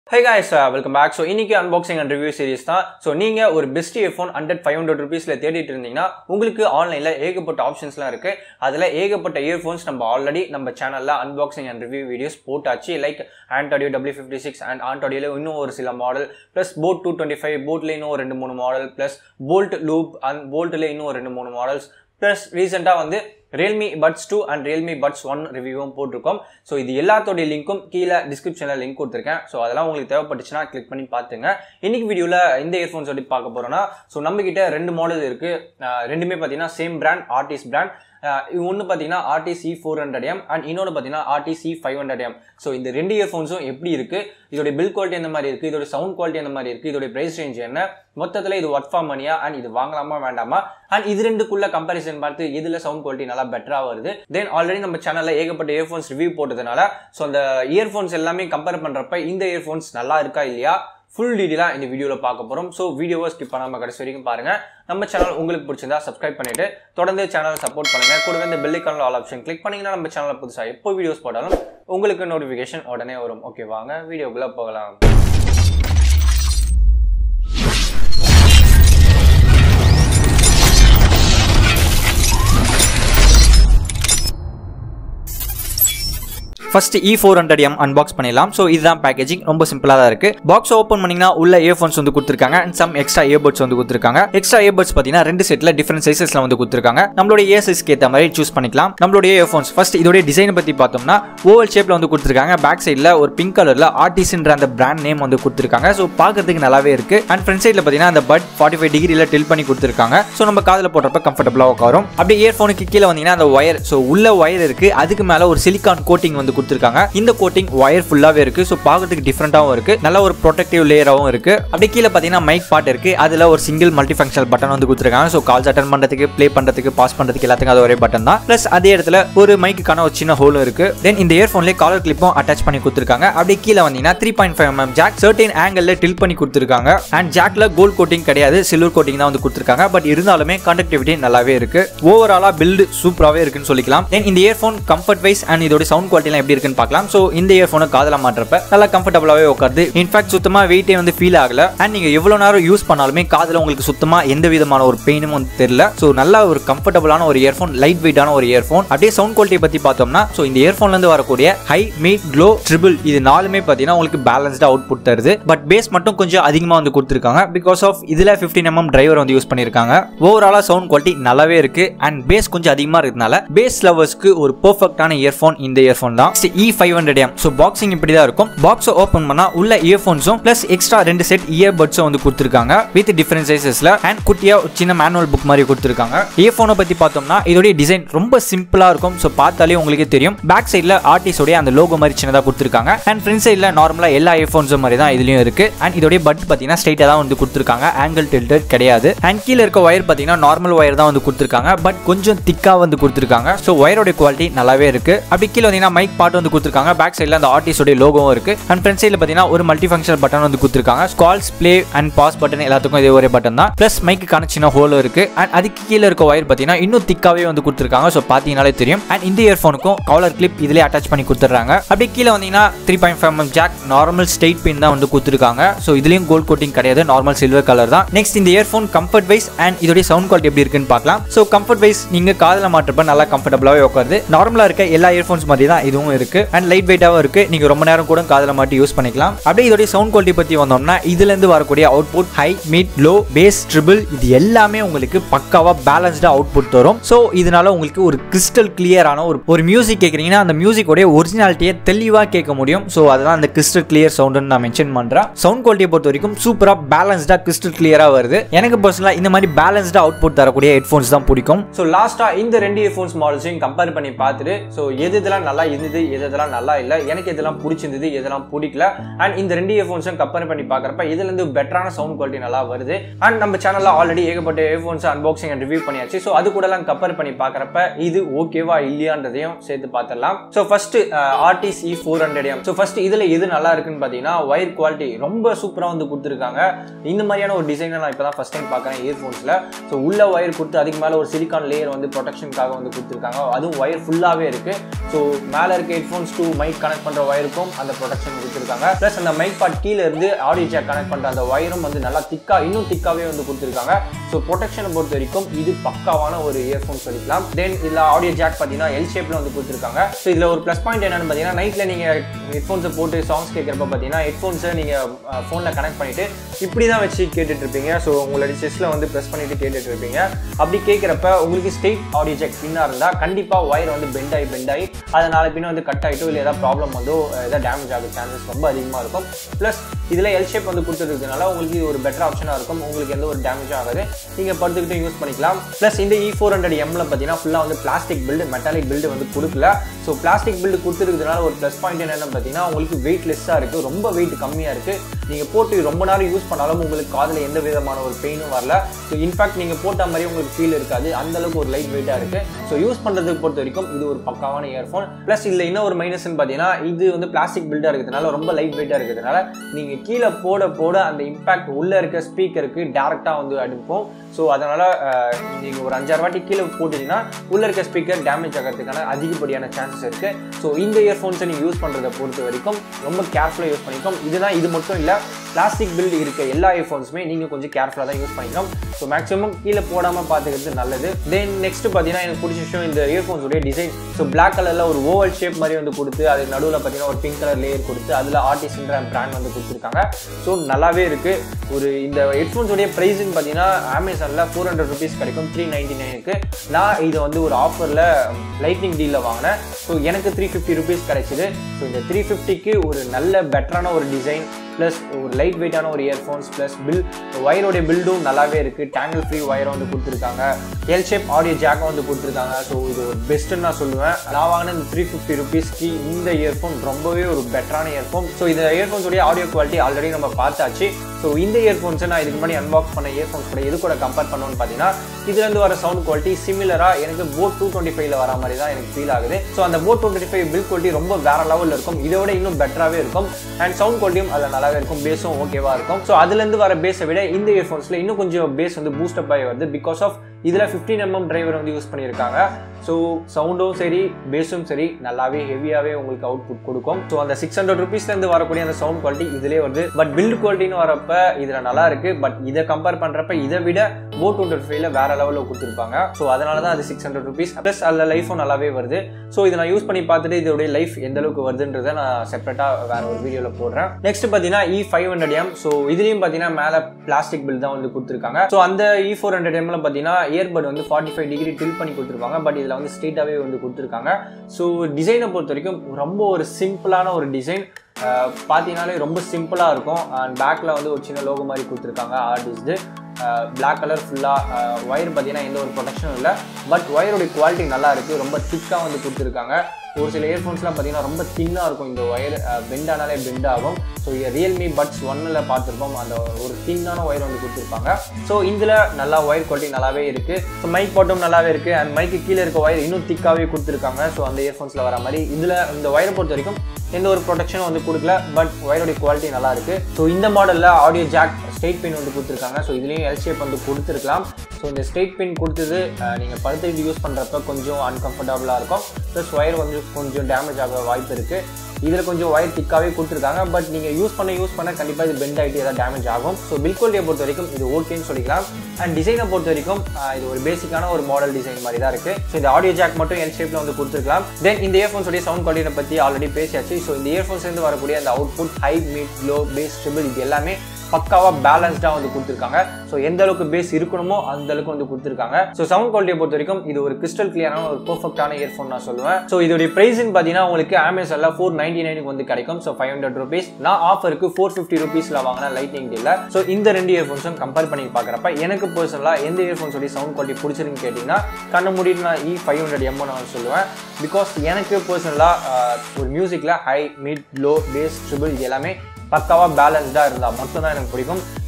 high guys welcome back so இன்னைக்கு unboxing and review series தான் so நீங்கள் ஒரு best earphone hundred five hundred ருபீஸில் தேடிட்டு இருந்தீங்கன்னா உங்களுக்கு ஆன்லைனில் ஏகப்பட்ட ஆப்ஷன்ஸ்லாம் இருக்குது அதில் ஏகப்பட்ட இயர்ஃபோன்ஸ் நம்ம ஆல்ரெடி நம்ம சேனலில் அன்பாக்சிங் அண்ட் ரிவ்யூ வீடியோஸ் போட்டாச்சு like Ant Audio W fifty six and ஆண்டாடியோவில் இன்னும் ஒரு சில model plus boAt two twenty five போட்டில் இன்னும் ஒரு ரெண்டு மூணு model plus Boult loop and போல்ட்டில் இன்னும் ஒரு ரெண்டு மூணு மாடல்ஸ் ப்ளஸ் ரீசெண்டாக வந்து Realme buds two and Realme buds one ரிவ்யூவும் போட்டிருக்கோம் ஸோ இது எல்லாத்தோடைய லிங்க்கும் கீழே டிஸ்கிரிப்ஷனில் லிங்க் கொடுத்துருக்கேன் ஸோ அதெல்லாம் உங்களுக்கு தேவைப்பட்டுச்சுன்னா கிளிக் பண்ணி பார்த்துங்க இன்னைக்கு வீடியோவில் இந்த இயர்ஃபோன்ஸ் எப்படி பார்க்க போகிறோன்னா ஸோ நம்மக்கிட்ட ரெண்டு மாடல் இருக்குது ரெண்டுமே பார்த்தீங்கன்னா சேம் பிராண்ட் ஆர்டிஸ்ட் பிராண்ட் ஒன்று பார்த்தீங்கன்னா Artis E four hundred M and இன்னொன்று பார்த்தீங்கன்னா Artis E five hundred M so இந்த ரெண்டு இயர்ஃபோன்ஸும் எப்படி இருக்குது இதோட பில் குவாலிட்டி எந்த மாதிரி இருக்குது இதோட சவுண்ட் குவாலிட்டி எந்த மாதிரி இருக்குது இதோட ப்ரைஸ் ரேஞ்ச் என்ன மொத்தத்தில் இது ஒர்க் ஃபார்ம் மணியா அண்ட் இது வாங்கலாமா வேண்டாமா அண்ட் இது ரெண்டுக்குள்ள கம்பேரிசன் பார்த்து இதில் சவுண்ட் குவாலிட்டி நல்லா பெட்டராக வருது தென் ஆல்ரெடி நம்ம சேனலில் ஏகப்பட்ட இயர்ஃபோன்ஸ் ரிவ்யூ போட்டதுனால ஸோ அந்த இயர்ஃபோன்ஸ் எல்லாமே கம்பேர் பண்ணுறப்ப இந்த இயர்ஃபோன்ஸ் நல்லா இருக்கா இல்லையா ஃபுல் டீட்டெயிலாக இந்த வீடியோவில் பார்க்க போகிறோம் ஸோ வீடியோவை ஸ்கிப் பண்ணாமல் கடைசி வரைக்கும் பாருங்கள் நம்ம சேனல் உங்களுக்கு பிடிச்சிருந்தா சப்ஸ்கிரைப் பண்ணிட்டு தொடர்ந்து சேனலை சப்போர்ட் பண்ணுங்க கூடவே இந்த பெல் ஐக்கான ஆல் ஆப்ஷன் கிளிக் பண்ணீங்கன்னா நம்ம சேனலில் புதுசாக எப்போ வீடியோஸ் போட்டாலும் உங்களுக்கு நோட்டிஃபிகேஷன் உடனே வரும் ஓகே வாங்க வீடியோக்குள்ளே போகலாம் first E four hundred M unbox பண்ணிடலாம் ஸோ இதுதான் பேக்கேஜிங் ரொம்ப சிம்பிளாக தான் இருக்கு பாக்ஸ் ஓப்பன் பண்ணீங்கன்னா உள்ள இயர்ஃபோன்ஸ் வந்து கொடுத்துருக்காங்க அண்ட் சம் எக்ஸ்ட்ரா இயர்பட்ஸ் வந்து கொடுத்துருக்காங்க எக்ஸ்ட்ரா இயர்பட்ஸ் பார்த்தீங்கன்னா ரெண்டு செட்டில் டிஃப்ரெண்ட் சைசஸ்ல வந்து கொடுத்துருக்காங்க நம்மளுடைய இயர் சைஸ்க்கு ஏற்ற மாதிரி சூஸ் பண்ணிக்கலாம் நம்மளுடைய இயர்ஃபோன்ஸ் ஃபர்ஸ்ட் இதோடைய டிசைன் பற்றி பார்த்தோம்னா ஓவல் ஷேப்ல வந்து கொடுத்துருக்காங்க பேக் சைடில் ஒரு பிங்க் கலர்ல ஆர்டிஸ்ன்ற அந்த பிராண்ட் நேம் வந்து கொடுத்துருக்காங்க ஸோ பார்க்கறதுக்கு நல்லாவே இருக்கு அண்ட் ஃப்ரண்ட் சைடில் பார்த்தீங்கன்னா அந்த பட் ஃபார்ட்டி ஃபைவ் டிகிரியில் டில் பண்ணி கொடுத்துருக்காங்க ஸோ நம்ம காதில் போடுறப்ப கம்ஃபர்டபுளாக உட்காரும் அப்படியே இயர்ஃபோனுக்கு கீழே வந்தீங்கன்னா அந்த ஒயர் ஸோ உள்ள ஒயர் இருக்கு அதுக்கு மேலே ஒரு சிலிக்கான் கோட்டிங் வந்து கொடுத்துருக்காங்க இந்த கோட்டிங் ஒயர் ஃபுல்லாவே இருக்கு ஸோ பார்க்கறதுக்கு டிஃப்ரெண்டாகவும் இருக்கு நல்ல ஒரு ப்ரொடெக்டிவ் லேயராகவும் இருக்கு அப்படியே கீழே பார்த்தீங்கன்னா மைக் பார்ட் இருக்கு அதுல ஒரு சிங்கிள் மல்டி ஃபங்க்ஷனல் பட்டன் வந்து கொடுத்துருக்காங்க ஸோ கால்ஸ் அட்டன் பண்றதுக்கு ப்ளே பண்றதுக்கு பாஸ் பண்றதுக்கு எல்லாத்துக்கும் அது ஒரே பட்டன் தான் ப்ளஸ் அதே இடத்துல ஒரு மைக்குக்கான ஒரு சின்ன ஹோலும் இருக்கு தென் இந்த இயர்ஃபோன்லேயே காலர் கிளிப்பும் அட்டாச் பண்ணி கொடுத்துருக்காங்க அப்படியே கீழே வந்தீங்கன்னா three point five mm jack certain angle tilt பண்ணி கொடுத்துருக்காங்க அண்ட் ஜாக்ல கோல்ட் கோட்டிங் கிடையாது சில்வர் கோட்டிங் தான் வந்து கொடுத்துருக்காங்க பட் இருந்தாலுமே கண்டக்டிவிட்டி நல்லாவே இருக்கு ஓவராலா பில்டு சூப்பராகவே இருக்குன்னு சொல்லிக்கலாம் தென் இந்த இயர்ஃபோன் கம்ஃபர்ட் வைஸ் அண்ட் இதோட சவுண்ட் குவாலிட்டிலாம் எப்படி இருக்குன்னு பார்க்கலாம் ஸோ இந்த இயர்ஃபோனை காதல மாட்டுறப்ப நல்லா கம்ஃபர்டபுளாகவே உட்காருது இன்ஃபேக்ட் சுத்தமாக வெயிட்டே வந்து ஃபீல் ஆகல அண்ட் நீங்கள் எவ்வளோ நேரம் யூஸ் பண்ணாலுமே காதில் உங்களுக்கு சுத்தமாக எந்த விதமான ஒரு பெயினும் வந்து தெரியல ஸோ நல்ல ஒரு கம்ஃபர்டபுளான ஒரு இயர்ஃபோன் லைட் வெயிட்டான ஒரு இயர்ஃபோன் அப்படியே சவுண்ட் குவாலிட்டியை பற்றி பார்த்தோம்னா ஸோ இந்த இயர்ஃபோன்லேருந்து வரக்கூடிய ஹை மீட் க்ளோ ட்ரிபிள் இது நாலுமே பார்த்தீங்கன்னா உங்களுக்கு பேலன்ஸ்டாக அவுட்புட் தருது பட் பேஸ் மட்டும் கொஞ்சம் அதிகமாக வந்து கொடுத்துருக்காங்க பிகாஸ் ஆஃப் இதில் ஃபிஃப்டின் எம்எம் டிரைவர் வந்து யூஸ் பண்ணியிருக்காங்க ஓவராலாக சவுண்ட் குவாலிட்டி நல்லாவே இருக்கு அண்ட் பேஸ் கொஞ்சம் அதிகமாக இருக்கிறதுனால பேஸ் லவர்ஸ்க்கு ஒரு பெர்ஃபெக்டான இயர்ஃபோன் இந்த இயர்ஃபோன் தான் E five hundred M so boxing இப்படி தான் இருக்கும் பாக்ஸை ஓப்பன் பண்ணா உள்ள இயர்ஃபோன்ஸும் பிளஸ் எக்ஸ்ட்ரா ரெண்டு செட் இயர் பட்ஸும் வந்து கொடுத்துருக்காங்க வித் டிஃபரெண்ட் சைசஸ்ல அண்ட் குட்டியா ஒரு சின்ன மேனுவல் புக் மாதிரி கொடுத்துருக்காங்க இயர்ஃபோனை பத்தி பார்த்தோம்னா இதோடைய டிசைன் ரொம்ப சிம்பிளா இருக்கும் ஸோ பார்த்தாலே உங்களுக்கே தெரியும் பேக் சைடில் ஆர்டிஸோடைய அந்த லோகோ மாதிரி சின்னதாக கொடுத்துருக்காங்க அண்ட் ஃப்ரண்ட் சைடில் நார்மலாக எல்லா இயர்ஃபோன்ஸும் மாதிரி தான் இதுலயும் இருக்கு அண்ட் இதோடைய பட் பார்த்தீங்கன்னா ஸ்ட்ரைட்டாக தான் வந்து கொடுத்துருக்காங்க ஆங்கிள் டில்டட் கிடையாது அண்ட் கீழே இருக்க ஒயர் பார்த்தீங்கன்னா நார்மல் ஒயர் தான் வந்து கொடுத்துருக்காங்க பட் கொஞ்சம் திக்காக வந்து கொடுத்துருக்காங்க ஸோ ஒயரோட குவாலிட்டி நல்லாவே இருக்கு அப்படி கீழே வந்தீங்கன்னா மைக் பாட்டு வந்து கொடுத்துருக்காங்க பேக் சைடில் அந்த ஆர்டிஸோடைய லோகோவும் இருக்கு அண்ட் ஃப்ரண்ட் சைடில் பார்த்தீங்கன்னா ஒரு மல்டி ஃபங்க்ஷனல் பட்டன் வந்து கொடுத்துருக்காங்க so calls play and pause button எல்லாத்துக்கும் இதே ஒரே பட்டன் தான் ப்ளஸ் மைக்குக்கான சின்ன ஹோலும் இருக்கு அண்ட் அதுக்கு கீழே இருக்க ஒயர் பார்த்தீங்கன்னா இன்னும் திக்காவே வந்து கொடுத்துருக்காங்க ஸோ பார்த்தீங்கனாலே தெரியும் அண்ட் இந்த இயர்ஃபோனுக்கும் கவலர் கிளிப் இதிலே அட்டாச் பண்ணி கொடுத்துட்றாங்க அப்படியே கீழே வந்தீங்கன்னா three point five M jack normal straight pin தான் வந்து கொடுத்துருக்காங்க ஸோ இதுலேயும் கோல்ட் கோட்டிங் கிடையாது நார்மல் சில்வர் கலர் தான் நெக்ஸ்ட் இந்த இயர்ஃபோன் கம்ஃபர்ட் வைஸ் அண்ட் இதோடைய சவுண்ட் குவாலிட்டி எப்படி இருக்குன்னு பார்க்கலாம் ஸோ கம்ஃபர்ட் வைஸ் நீங்கள் காதில் மாட்டுறப்ப நல்லா கம்ஃபர்டபுளாகவே உட்காருது நார்மலாக இருக்க எல்லா இயர்ஃபோன்ஸ் மாதிரி தான் இதுவும் இருக்கு அண்ட் லைட் வெயிட்டாகவும் இருக்கு நீங்கள் ரொம்ப நேரம் கூட காதில் மாட்டி யூஸ் பண்ணிக்கலாம் அப்படியே இதோட சவுண்ட் குவாலிட்டி பற்றி வந்தோம்னா இதுலேருந்து வரக்கூடிய output high mid low bass treble இது எல்லாமே உங்களுக்கு பக்காவாக பேலன்ஸ்டாக அவுட்புட் தரும் ஸோ இதனால உங்களுக்கு ஒரு கிறிஸ்டல் கிளியரான ஒரு ஒரு மியூசிக் கேட்குறீங்கன்னா அந்த மியூசிக்கோடைய ஒரிஜினாலிட்டியை தெளிவாக கேட்க முடியும் ஸோ அதுதான் அந்த கிறிஸ்டல் கிளியர் சவுண்டுன்னு நான் மென்ஷன் பண்ணுறேன் சவுண்ட் குவாலிட்டியை பொறுத்த வரைக்கும் சூப்பராக பேலன்ஸ்டாக கிறிஸ்டல் கிளியராக வருது எனக்கு பர்சனலாக இந்த மாதிரி பேலன்ஸ்டாக அவுட்புட் தரக்கூடிய ஹெட்ஃபோன்ஸ் தான் பிடிக்கும் ஸோ லாஸ்ட்டாக இந்த ரெண்டு இயர்ஃபோன்ஸ் மாடல்ஸையும் கம்பேர் பண்ணி பார்த்துட்டு ஸோ எது இதெல்லாம் நல்லா இருந்தது எது இதெல்லாம் நல்லா இல்லை எனக்கு இதெல்லாம் பிடிச்சிருந்தது எதெல்லாம் பிடிக்கல அண்ட் இந்த ரெண்டு இயர்ஃபோன்ஸும் கம்பேர் பண்ணி பார்க்குறப்ப இதுலேருந்து பெட்டரான சவுண்ட் குவாலிட்டி நல்லா வருது அண்ட் நம்ம சேனலில் ஆல்ரெடி ஏகப்பட்ட இயர்ஃபோன்ஸ் அன்பாக்சிங் அண்ட் ரிவ்யூ பண்ணியாச்சு ஸோ அது கூடலாம் கம்பேர் பண்ணி பார்க்குறப்ப இது ஓகேவா இல்லையான்றதையும் சேர்த்து பார்த்துடலாம் so first Artis E four hundred M so first இதில் எது நல்லா இருக்குன்னு பார்த்தீங்கன்னா ஒயர் குவாலிட்டி ரொம்ப சூப்பராக வந்து கொடுத்துருக்காங்க இந்த மாதிரியான ஒரு டிசைனை நான் இப்போ தான் ஃபஸ்ட் டைம் பார்க்குறேன் இயர்ஃபோன்ஸில் ஸோ உள்ள ஒயர் கொடுத்து அதுக்கு மேலே ஒரு சிலிக்கான் லேயர் வந்து ப்ரொடெக்ஷனுக்காக வந்து கொடுத்துருக்காங்க அதுவும் ஒயர் ஃபுல்லாகவே இருக்குது ஸோ மேலே இருக்க ஹெட்ஃபோன்ஸ் டு மைக் கனெக்ட் பண்ணுற ஒயருக்கும் அந்த ப்ரொடெக்ஷன் கொடுத்துருக்காங்க ப்ளஸ் அந்த மைக் பார்ட் கீழே இருந்து ஆடியோ ஜாக் கனெக்ட் பண்ணுற அந்த ஒயரும் வந்து நல்லா திக்காக இன்னும் திக்காகவே வந்து கொடுத்துருக்காங்க ஸோ ப்ரொடெக்ஷனை பொறுத்த வரைக்கும் இது பக்காவான ஒரு இயர்ஃபோன் சொல்லிக்கலாம் தென் இதில் ஆடியோ ஜாக் பார்த்தீங்கன்னா எல் ஷேப்பில் வந்து கொடுத்துருக்காங்க ஸோ இதில் ஒரு ப்ளஸ் பாயிண்ட் என்னன்னு பார்த்தீங்கன்னா நைட்டில் நீங்கள் ஹெட்ஃபோன்ஸை போட்டு சாங்ஸ் கேட்குறப்ப பார்த்தீங்கன்னா ஹெட்ஃபோன்ஸை நீங்கள் ஃபோனில் கனெக்ட் பண்ணிவிட்டு இப்படி தான் வச்சு கேட்டுட்டு இருப்பீங்க ஸோ உங்களோட செஸ்ஸில் வந்து ப்ரெஸ் பண்ணிட்டு கேட்டுட்டு இருப்பீங்க அப்படி கேட்குறப்ப உங்களுக்கு ஸ்டேட் ஆடியோ ஜாக் பின்னாக இருந்தால் கண்டிப்பாக ஒயர் வந்து பெண்ட் ஆகி பெண்ட் ஆகி அதனால பின்ன வந்து கட் ஆகிட்டோ இல்லை ஏதாவது ப்ராப்ளம் வந்தோ ஏதாவது டேமேஜ் ஆக சான்சஸ் ரொம்ப அதிகமாக இருக்கும் ப்ளஸ் இதில் எல் ஷேப் வந்து கொடுத்துருக்கனால உங்களுக்கு இது ஒரு பெட்டர் ஆப்ஷனாக இருக்கும் உங்களுக்கு எந்த ஒரு டேமேஜும் ஆகாது நீங்கள் படுத்துக்கிட்டு யூஸ் பண்ணிக்கலாம் ப்ளஸ் இந்த இ ஃபோர் ஹண்ட்ரட் எம்ல பார்த்தீங்கன்னா ஃபுல்லாக வந்து பிளாஸ்டிக் பில்டு மெட்டாலிக் பில்டு வந்து கொடுக்கல ஸோ பிளாஸ்டிக் பில்டு கொடுத்துருக்கிறதுனால ஒரு ப்ளஸ் பாயிண்ட் என்னென்னு பார்த்தீங்கன்னா உங்களுக்கு வெயிட் லெஸ்ஸாக இருக்குது ரொம்ப வெயிட் கம்மியாக இருக்குது நீங்கள் போட்டு ரொம்ப நேரம் யூஸ் பண்ணாலும் உங்களுக்கு காதில் எந்த விதமான ஒரு பெயினும் வரல ஸோ இன்ஃபேக்ட் நீங்கள் போட்ட மாதிரி உங்களுக்கு ஃபீல் இருக்காது அந்த அளவுக்கு ஒரு லைட் வெயிட்டாக இருக்குது ஸோ யூஸ் பண்ணுறதுக்கு பொறுத்த வரைக்கும் இது ஒரு பக்காவான இயர்ஃபோன் ப்ளஸ் இதில் இன்னும் ஒரு மைனஸ்னு பார்த்தீங்கன்னா இது வந்து பிளாஸ்டிக் பில்டாக இருக்கிறதுனால ரொம்ப லைட் வெயிட்டாக இருக்கிறதுனால நீங்கள் கீழே போட போட அந்த இம்பாக்ட் உள்ளே இருக்க ஸ்பீக்கருக்கு டேரெக்டாக வந்து அனுப்பும் ஸோ அதனால் நீங்கள் ஒரு அஞ்சாறு வாட்டி கீழே போட்டிங்கன்னா உள்ளே இருக்க ஸ்பீக்கர் டேமேஜ் ஆகிறதுக்கான அதிகப்படியான சான்சஸ் இருக்குது ஸோ இந்த இயர்ஃபோன்ஸை நீங்கள் யூஸ் பண்ணுறதை பொறுத்த வரைக்கும் ரொம்ப கேர்ஃபுல்லாக யூஸ் பண்ணிக்கும் இதுதான் இது மட்டும் இல்லை பிளாஸ்டிக் பில்ட் இருக்க எல்லா இயர்ஃபோன்ஸுமே நீங்கள் கொஞ்சம் கேர்ஃபுல்லாக தான் யூஸ் பண்ணிக்கணும் ஸோ மேக்ஸிமம் கீழே போடாமல் பார்த்துக்கிறது நல்லது தென் நெக்ஸ்ட் பார்த்தீங்கன்னா எனக்கு பிடிச்ச விஷயம் இந்த இயர்ஃபோன்ஸுடைய டிசைன் ஸோ பிளாக் கலரில் ஒரு ஓவல் ஷேப் மாதிரி வந்து கொடுத்து அது நடுவில் பார்த்தீங்கன்னா ஒரு பிங்க் கலர் லேயர் கொடுத்து அதில் ஆர்டிஸ்ட்ன்ற பிராண்ட் வந்து கொடுத்துருக்காங்க ஸோ நல்லாவே இருக்குது ஒரு இந்த ஹெட்ஃபோன்ஸுடைய ப்ரைஸ்ன்னு பார்த்தீங்கன்னா அமேசானில் ஃபோர் ஹண்ட்ரட் ருபீஸ் கிடைக்கும் த்ரீ நைன்டி நைனுக்கு நான் இதை வந்து ஒரு ஆஃபரில் லைட்னிங் டீலில் வாங்கினேன் ஸோ எனக்கு த்ரீ ஃபிஃப்டி ருபீஸ் கிடைச்சிது ஸோ இந்த த்ரீ ஃபிஃப்டிக்கு ஒரு நல்ல பெட்டரான ஒரு டிசைன் ப்ளஸ் ஒரு லைட் வெயிட்டான ஒரு இயர்ஃபோன்ஸ் ப்ளஸ் பில் ஒயரோடைய பில்டும் நல்லாவே இருக்குது டேங்கிள் ஃப்ரீ ஒயரை வந்து கொடுத்துருக்காங்க எல் ஷேப் ஆடியோ ஜாக்கும் வந்து கொடுத்துருக்காங்க ஸோ இது ஒரு பெஸ்ட்டுன்னு நான் சொல்லுவேன் நான் வாங்கின இந்த த்ரீ ஃபிஃப்டி ருபீஸ்க்கு இந்த இயர்ஃபோன் ரொம்பவே ஒரு பெட்டரான இயர்ஃபோன் ஸோ இந்த இயர்ஃபோன்ஸோடைய ஆடியோ குவாலிட்டி ஆல்ரெடி நம்ம பார்த்தாச்சு ஸோ இந்த இயர்ஃபோன்ஸை நான் இதுக்கு முன்னாடி அன்பாக்ஸ் பண்ண இயர்ஃபோன்ஸ் கூட எது கூட கம்பேர் பண்ணணும்னு பார்த்தீங்கன்னா இதுலேருந்து வர சவுண்ட் குவாலிட்டி சிமிலராக எனக்கு போட் டூ டுவெண்ட்டி ஃபைவ்ல வர மாதிரி தான் எனக்கு ஃபீல் ஆகுது ஸோ அந்த boAt twenty five build quality ரொம்ப வேற லெவலில் இருக்கும் இதோட இன்னும் பெட்டராகவே இருக்கும் அண்ட் சவுண்ட் குவாலிட்டியும் அதில் நல்லாவே இருக்கும் பேஸும் ஓகேவா இருக்கும் ஸோ அதுலேருந்து வர பேஸை விட இந்த இயர்ஃபோன்ஸில் இன்னும் கொஞ்சம் பேஸ் வந்து பூஸ்டப் ஆகி வருது பிகாஸ் ஆஃப் இதில் ஃபிஃப்டின் எம்எம் டிரைவர் வந்து யூஸ் பண்ணியிருக்காங்க ஸோ சவுண்டும் சரி பேஸும் சரி நல்லாவே ஹெவியாகவே உங்களுக்கு அவுட்புட் கொடுக்கும் ஸோ அந்த சிக்ஸ் ஹண்ட்ரட் ருபீஸ்லேருந்து வரக்கூடிய அந்த சவுண்ட் குவாலிட்டி இதிலே வருது பட் பில்ட் குவாலிட்டின்னு வரப்ப இதில் நல்லா இருக்கு பட் இதை கம்பேர் பண்ணுறப்ப இதை விட போட் டுவெண்ட்டி ஃபைவ்ல வேற லெவலில் கொடுத்துருப்பாங்க ஸோ அதனால தான் அது சிக்ஸ் ஹண்ட்ரட் ருபீஸ் ப்ளஸ் அதில் லைஃபும் நல்லாவே வருது ஸோ இதை நான் யூஸ் பண்ணி பார்த்துட்டு இதோடைய லைஃப் எந்த அளவுக்கு வருதுன்றதை நான் செப்பரேட்டாக வேற ஒரு வீடியோவில் போடுறேன் நெக்ஸ்ட் பார்த்தீங்கன்னா E five hundred M so இதுலேயும் பார்த்தீங்கன்னா மேலே பிளாஸ்டிக் பில் தான் வந்து கொடுத்துருக்காங்க ஸோ அந்த இ ஃபோர் ஹண்ட்ரட் எம்ல பார்த்தீங்கன்னா இயர்பட் வந்து ஃபார்ட்டி ஃபைவ் டிகிரி டில் பண்ணி கொடுத்துருப்பாங்க பட் இதில் வந்து ஸ்ட்ரெயிட்டாகவே வந்து கொடுத்துருக்காங்க ஸோ டிசைனை பொறுத்த வரைக்கும் ரொம்ப ஒரு சிம்பிளான ஒரு டிசைன் பார்த்தீங்கனாலே ரொம்ப சிம்பிளாக இருக்கும் அண்ட் பேக்கில் வந்து ஒரு சின்ன லோகோ மாதிரி கொடுத்துருக்காங்க ஆர்டிஸ்ட்டு பிளாக் கலர் ஃபுல்லாக ஒயர் பார்த்தீங்கன்னா எந்த ஒரு ப்ரொடெக்ஷனும் இல்லை பட் ஒயரோடைய குவாலிட்டி நல்லா இருக்குது ரொம்ப திக்காக வந்து கொடுத்துருக்காங்க ஒரு சில இயர்ஃபோன்ஸ்லாம் பார்த்தீங்கன்னா ரொம்ப தின்னாக இருக்கும் இந்த ஒயர் பெண்ட் ஆனாலே பெண்ட் ஆகும் ஸோ ரியல்மி பட்ஸ் ஒன்னில் பார்த்துருப்போம் அந்த ஒரு தின்னான ஒயர் வந்து கொடுத்துருப்பாங்க ஸோ இதில் நல்லா ஒயர் குவாலிட்டி நல்லாவே இருக்குது ஸோ மைக் பாட்டும் நல்லாவே இருக்குது அண்ட் மைக்கு கீழே இருக்க ஒயர் இன்னும் திக்காகவே கொடுத்துருக்காங்க ஸோ அந்த இயர்ஃபோன்ஸில் வர மாதிரி இதில் இந்த ஒயரை பொறுத்த வரைக்கும் எந்த ஒரு ப்ரொடெக்ஷனும் வந்து கொடுக்கல பட் ஒயரோடைய குவாலிட்டி நல்லா இருக்கு ஸோ இந்த மாடலில் ஆடியோ ஜாக் ஸ்ட்ரெயிட் பின் வந்து கொடுத்துருக்காங்க ஸோ இதுலேயும் எல் ஷேப் வந்து கொடுத்துருக்கலாம் ஸோ இந்த ஸ்ட்ரெயிட் பின் கொடுத்தது நீங்கள் படுத்துக்கிட்டு யூஸ் பண்ணுறப்ப கொஞ்சம் அன்கம்ஃபர்டபுளாக இருக்கும் ப்ளஸ் ஒயர் வந்து கொஞ்சம் டேமேஜ் ஆக வாய்ப்பு இருக்குது இதில் கொஞ்சம் ஒயர் திக்காகவே கொடுத்துருக்காங்க பட் நீங்கள் யூஸ் பண்ண யூஸ் பண்ண கண்டிப்பாக இது பெண்ட் ஆகிட்டு ஏதாவது டேமேஜ் ஆகும் ஸோ பில் குவாலிட்டியை பொறுத்த வரைக்கும் இது ஓகேன்னு சொல்லிக்கலாம் அண்ட் டிசைனை பொறுத்த வரைக்கும் இது ஒரு பேசிக்கான ஒரு மாடல் டிசைன் மாதிரி தான் இருக்குது ஸோ இந்த ஆடியோ ஜாக் மட்டும் எல் ஷேப்பில் வந்து கொடுத்துருக்கலாம் தென் இந்த இயர்ஃபோன்ஸோடைய சவுண்ட் குவாலிட்டியை பற்றி ஆல்ரெடி பேசியாச்சு ஸோ இந்த இயர்ஃபோன்ஸ்லேருந்து வரக்கூடிய அந்த output high mid low bass treble இது எல்லாமே பக்காவாக பேலன்ஸ்டாக வந்து கொடுத்துருக்காங்க ஸோ எந்த அளவுக்கு பேஸ் இருக்கணுமோ அந்த அளவுக்கு வந்து கொடுத்துருக்காங்க ஸோ சவுண்ட் குவாலிட்டியை பொறுத்த வரைக்கும் இது ஒரு கிறிஸ்டல் கிளியரான ஒரு பர்ஃபெக்டான இயர்ஃபோன் நான் சொல்லுவேன் ஸோ இதோடைய ப்ரைஸ்ன்னு பார்த்தீங்கன்னா உங்களுக்கு அமேசானில் ஃபோர் நைன்டி நைனுக்கு வந்து கிடைக்கும் ஸோ ஃபைவ் ஹண்ட்ரட் ருபீஸ் நான் ஆஃபருக்கு ஃபோர் ஃபிஃப்டி ருபீஸில் வாங்கின லைட்னிங் டீல ஸோ இந்த ரெண்டு இயர்ஃபோன்ஸும் கம்பேர் பண்ணி பார்க்குறப்ப எனக்கு பர்சனலாக எந்த இயர்ஃபோன்ஸோடைய சவுண்ட் குவாலிட்டி பிடிச்சிருக்குன்னு கேட்டிங்கன்னா கண்ண மூடிட்டு நான் இ ஃபைவ் ஹண்ட்ரட் எம்ஓ நான் சொல்லுவேன் பிகாஸ் எனக்கு பர்சனலாக ஒரு மியூசிக்கில் high mid low bass treble இது எல்லாமே பக்காவாக பேலன்ஸ்டாக இருந்தால் மட்டும்தான் எனக்கு பிடிக்கும்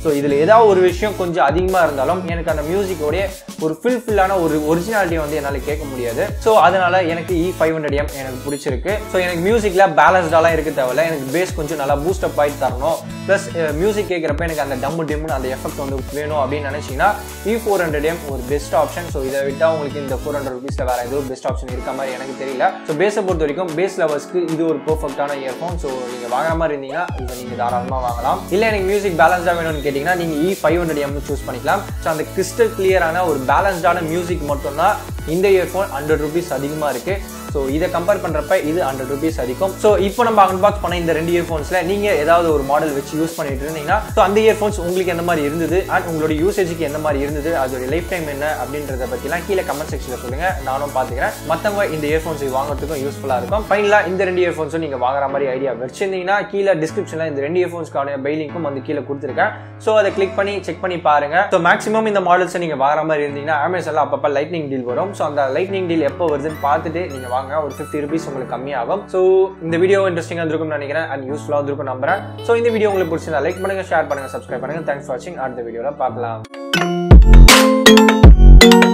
ஸோ இதில் ஏதாவது ஒரு விஷயம் கொஞ்சம் அதிகமாக இருந்தாலும் எனக்கு அந்த மியூசிக்கோடைய ஒரு ஃபில்ஃபில்லான ஒரு ஒரிஜினாலிட்டி வந்து என்னால் கேட்க முடியாது ஸோ அதனால எனக்கு இ ஃபைவ் ஹண்ட்ரட் எம் எனக்கு பிடிச்சிருக்கு ஸோ எனக்கு மியூசிக்கில் பேலன்ஸ்டாலாம் இருக்க தேவையில்ல எனக்கு பேஸ் கொஞ்சம் நல்லா பூஸ்டப் ஆகி தரணும் ப்ளஸ் மியூசிக் கேட்குறப்ப எனக்கு அந்த டம்மு டிம்னு அந்த எஃபெக்ட் வந்து வேணும் அப்படின்னு நினச்சிங்கன்னா இ ஃபோர் ஹண்ட்ரட் எம் ஒரு பெஸ்ட் ஆப்ஷன் ஸோ இதை விட்டால் உங்களுக்கு இந்த ஃபோர் ஹண்ட்ரட் ருபீஸில் வேறு ஏதோ பெஸ்ட் ஆப்ஷன் இருக்க மாதிரி எனக்கு தெரியல ஸோ பேஸை பொறுத்த வரைக்கும் பேஸ் லெவல்ஸ்க்கு இது ஒரு பர்ஃபெக்டான இயர்ஃபோன் ஸோ நீங்கள் வாங்குற மாதிரி இருந்தீங்கன்னா இதை நீங்கள் தாராளமாக வாங்கலாம் இல்லை எனக்கு மியூசிக் பேலன்ஸ்டாக வேணும்னு கேட்டிங்கன்னா நீங்கள் E five hundred M choose பண்ணிக்கலாம் ஸோ அந்த கிறிஸ்டல் கிளியரான ஒரு பேலன்ஸ்டான மியூசிக் மட்டும்தான் இந்த இயர்ஃபோன் ஹண்ட்ரட் ருபீஸ் அதிகமாக இருக்குது ஸோ இதை கம்பேர் பண்ணுறப்ப இது ஹண்ட்ரட் ருபீஸ் அதிகம் ஸோ இப்போ நம்ம அன்பாக்ஸ் பண்ண இந்த ரெண்டு இயர்ஃபோன்ஸில் நீங்கள் ஏதாவது ஒரு மாடல் வச்சு யூஸ் பண்ணிட்டு இருந்தீங்கன்னா ஸோ அந்த இயர்ஃபோன்ஸ் உங்களுக்கு எந்த மாதிரி இருந்தது அண்ட் உங்களோட யூசேஜுக்கு எந்த மாதிரி இருந்தது அதோட லைஃப் டைம் என்ன அப்படின்றத பற்றிலாம் கீழே கமெண்ட் செக்ஷனில் சொல்லுங்கள் நானும் பார்த்துக்கிறேன் மற்றவங்க இந்த இயர்ஃபோன்ஸ் வாங்குறதுக்கும் யூஸ்ஃபுல்லாக இருக்கும் ஃபைனலாக இந்த ரெண்டு இயர்ஃபோன்ஸும் நீங்கள் வாங்குற மாதிரி ஐடியா வச்சிருந்தீங்கன்னா கீழே டிஸ்கிரிப்ஷனில் இந்த ரெண்டு இயர்ஃபோன்ஸ்க்கான பைலிங்க்கும் வந்து கீழே கொடுத்துருக்கேன் ஸோ அதை கிளிக் பண்ணி செக் பண்ணி பாருங்க ஸோ மேக்ஸிமம் இந்த மாடல்ஸை நீங்கள் வாங்குற மாதிரி இருந்தீங்கன்னா அமேசானில் அப்பப்போ லைட்னிங் டீல் வரும் ஸோ அந்த லைட்னிங் டீல் எப்போ வருதுன்னு பார்த்துட்டு நீங்கள் வாங்க ஒரு ஃபிஃப்டி ருபீஸ் உங்களுக்கு கம்மியாகும் ஸோ இந்த வீடியோ இன்ட்ரெஸ்டிங்காக இருந்திருக்கும்னு நினைக்கிறேன் அண்ட் யூஸ்ஃபுல்லாக இருந்திருக்கும் நம்புறேன் ஸோ இந்த வீடியோ உங்களுக்கு பிடிச்சிருந்தா லைக் பண்ணுங்க ஷேர் பண்ணுங்க சப்ஸ்கிரைப் பண்ணுங்க தேங்க்ஸ் ஃபார் வாட்சிங் அடுத்த வீடியோவில் பார்க்கலாம்